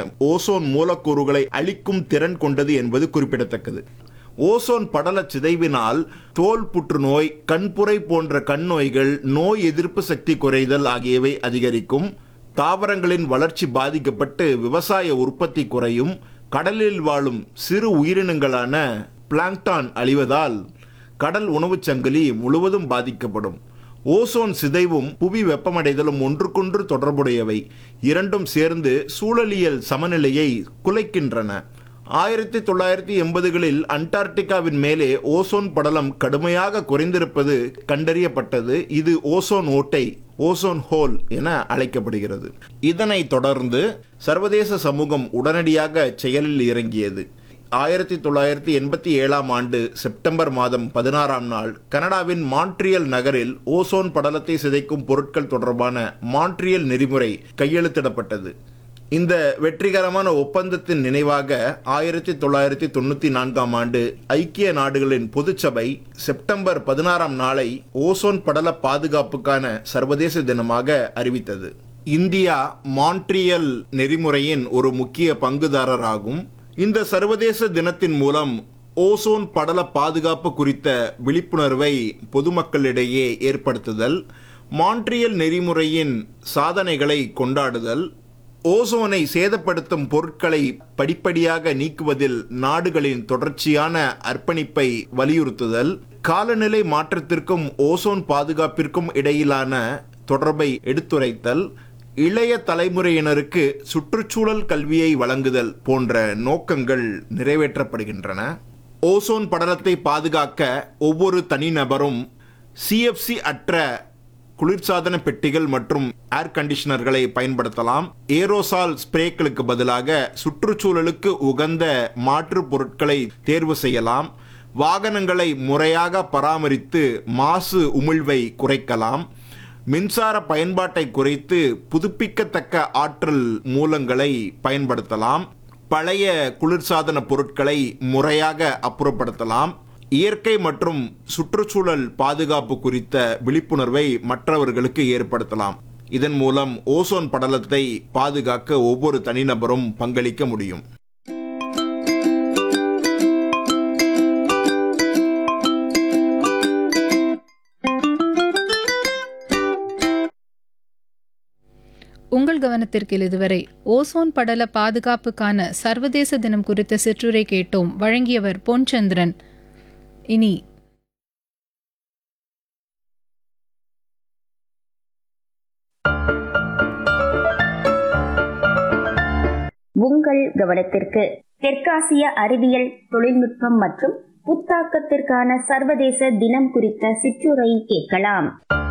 ozone மூலக்கூறுகளை அழிக்கும் திறன் கொண்டது என்பது குறிப்பிடத்தக்கது ஓசோன் படல சிதைவினால் தோல் புற்றுநோய் கண்புரை போன்ற கண் நோய்கள் நோய் எதிர்ப்பு சக்தி குறைதல் ஆகியவை அதிகரிக்கும் தாவரங்களின் வளர்ச்சி பாதிக்கப்பட்டு விவசாய உற்பத்தி குறையும் கடலில் வாழும் சிறு உயிரினங்களான பிளாங்டான் அழிவதால் கடல் உணவுச் சங்கிலி முழுவதும் பாதிக்கப்படும் ஓசோன் சிதைவும் புவி வெப்பமடைதலும் ஒன்றுக்கொன்று தொடர்புடையவை இரண்டும் சேர்ந்து சூழலியல் சமநிலையை குலைக்கின்றன ஆயிரத்தி தொள்ளாயிரத்தி எண்பதுகளில் அண்டார்டிகாவின் மேலே ஓசோன் படலம் கடுமையாக குறைந்திருப்பது கண்டறியப்பட்டது இது ஓசோன் ஓட்டை ஓசோன் ஹோல் என அழைக்கப்படுகிறது இதனைத் தொடர்ந்து சர்வதேச சமூகம் உடனடியாக செயலில் இறங்கியது ஆயிரத்தி தொள்ளாயிரத்தி எண்பத்தி ஏழாம் ஆண்டு செப்டம்பர் மாதம் பதினாறாம் நாள் கனடாவின் மான்ட்ரியல் நகரில் ஓசோன் படலத்தை சிதைக்கும் பொருட்கள் தொடர்பான மான்ட்ரியல் நெறிமுறை கையெழுத்திடப்பட்டது இந்த வெற்றிகரமான ஒப்பந்தத்தின் நினைவாக ஆயிரத்தி தொள்ளாயிரத்தி தொண்ணூற்றி நான்காம் ஆண்டு ஐக்கிய நாடுகளின் பொதுச்சபை செப்டம்பர் பதினாறாம் நாளை ஓசோன் படல பாதுகாப்புக்கான சர்வதேச தினமாக அறிவித்தது இந்தியா மான்ட்ரியல் நெறிமுறையின் ஒரு முக்கிய பங்குதாரராகும் இந்த சர்வதேச தினத்தின் மூலம் ஓசோன் படல பாதுகாப்பு குறித்த விழிப்புணர்வை பொதுமக்களிடையே ஏற்படுத்துதல் மான்ட்ரியல் நெறிமுறையின் சாதனைகளை கொண்டாடுதல் ஓசோனை சேதப்படுத்தும் பொருட்களை படிப்படியாக நீக்குவதில் நாடுகளின் தொடர்ச்சியான அர்ப்பணிப்பை வலியுறுத்துதல் காலநிலை மாற்றத்திற்கும் ஓசோன் பாதுகாப்பிற்கும் இடையிலான தொடர்பை எடுத்துரைத்தல் இளைய தலைமுறையினருக்கு சுற்றுச்சூழல் கல்வியை வழங்குதல் போன்ற நோக்கங்கள் நிறைவேற்றப்படுகின்றன ஓசோன் படலத்தை பாதுகாக்க ஒவ்வொரு தனிநபரும் சிஎஃப்சி அற்ற குளிர்சாதன பெட்டிகள் மற்றும் ஏர் கண்டிஷனர்களை பயன்படுத்தலாம் ஏரோசால் ஸ்ப்ரேக்களுக்கு பதிலாக சுற்றுச்சூழலுக்கு உகந்த மாற்று பொருட்களை தேர்வு செய்யலாம் வாகனங்களை முறையாக பராமரித்து மாசு உமிழ்வை குறைக்கலாம் மின்சார பயன்பாட்டை குறைத்து புதுப்பிக்கத்தக்க ஆற்றல் மூலங்களை பயன்படுத்தலாம் பழைய குளிர்சாதன பொருட்களை முறையாக அப்புறப்படுத்தலாம் இயற்கை மற்றும் சுற்றுச்சூழல் பாதுகாப்பு குறித்த விழிப்புணர்வை மற்றவர்களுக்கு ஏற்படுத்தலாம் இதன் மூலம் ஓசோன் படலத்தை பாதுகாக்க ஒவ்வொரு தனிநபரும் பங்களிக்க முடியும் உங்கள் கவனத்திற்கு இதுவரை ஓசோன் படல பாதுகாப்புக்கான சர்வதேச தினம் குறித்த சிற்றுரை கேட்டோம் வழங்கியவர் பொன்சந்திரன் இனி உங்கள் கவனத்திற்கு தெற்காசிய அறிவியல் தொழில்நுட்பம் மற்றும் புத்தாக்கத்திற்கான சர்வதேச தினம் குறித்த சிற்றுரை கேட்கலாம்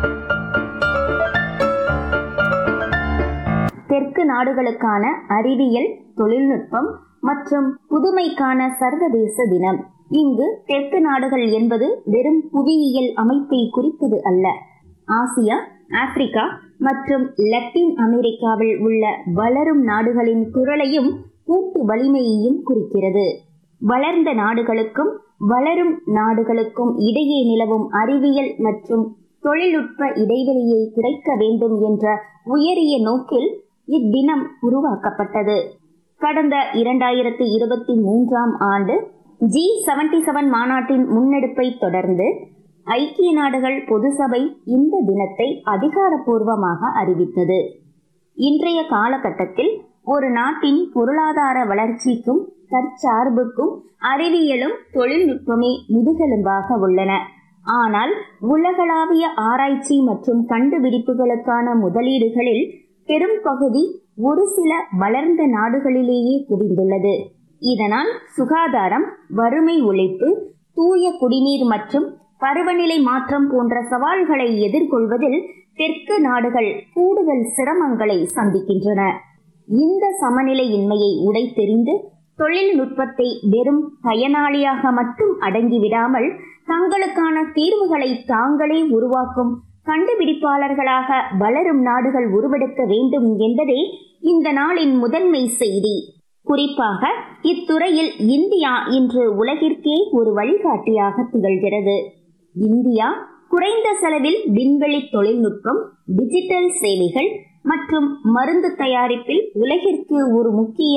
தெற்கு நாடுகளுக்கான அறிவியல் தொழில்நுட்பம் மற்றும் புதுமைக்கான சர்வதேச தினம் இங்கு தெற்கு நாடுகள் என்பது வெறும் புவியியல் அமைப்பை குறிப்பது அல்ல ஆசியா ஆப்பிரிக்கா மற்றும் லத்தீன் அமெரிக்காவில் உள்ள வளரும் நாடுகளின் குரலையும் கூட்டு வலிமையையும் குறிக்கிறது வளர்ந்த நாடுகளுக்கும் வளரும் நாடுகளுக்கும் இடையே நிலவும் அறிவியல் மற்றும் தொழில்நுட்ப இடைவெளியை குறைக்க வேண்டும் என்ற உயரிய நோக்கில் இத்தினம் உருவாக்கப்பட்டது கடந்த இரண்டாயிரத்தி இருபத்தி மூன்றாம் ஆண்டு ஜி செவன்டி செவன் மாநாட்டின் முன்னெடுப்பை தொடர்ந்து ஐக்கிய நாடுகள் பொதுசபை இந்த தினத்தை அதிகாரப்பூர்வமாக அறிவித்தது இன்றைய காலகட்டத்தில் ஒரு நாட்டின் பொருளாதார வளர்ச்சிக்கும் தற்சார்புக்கும் அறிவியலும் தொழில்நுட்பமே முதுகெலும்பாக உள்ளன ஆனால் உலகளாவிய ஆராய்ச்சி மற்றும் கண்டுபிடிப்புகளுக்கான முதலீடுகளில் பெரும் பகுதி ஒரு சில வளர்ந்த நாடுகளிலேயே குவிந்துள்ளது இதனால் சுகாதாரம் வறுமை ஒழிப்பு தூய குடிநீர் மற்றும் பருவநிலை மாற்றம் போன்ற சவால்களை எதிர்கொள்வதில் தெற்கு நாடுகள் கூடுதல் சிரமங்களை சந்திக்கின்றன இந்த சமநிலையின்மையை உடைத்தெறிந்து தொழில்நுட்பத்தை வெறும் பயனாளியாக மட்டும் அடங்கிவிடாமல் தங்களுக்கான தீர்வுகளை தாங்களே உருவாக்கும் கண்டுபிடிப்பாளர்களாக வளரும் நாடுகள் உருவெடுக்க வேண்டும் என்பதே இந்த நாளின் முதன்மை செய்தி குறிப்பாக இத்துறையில் இந்தியா இன்று உலகிற்கே ஒரு வழிகாட்டியாக திகழ்கிறது இந்தியா குறைந்த செலவில் விண்வெளி தொழில்நுட்பம் டிஜிட்டல் சேவைகள் மற்றும் மருந்து தயாரிப்பில் உலகிற்கு ஒரு முக்கிய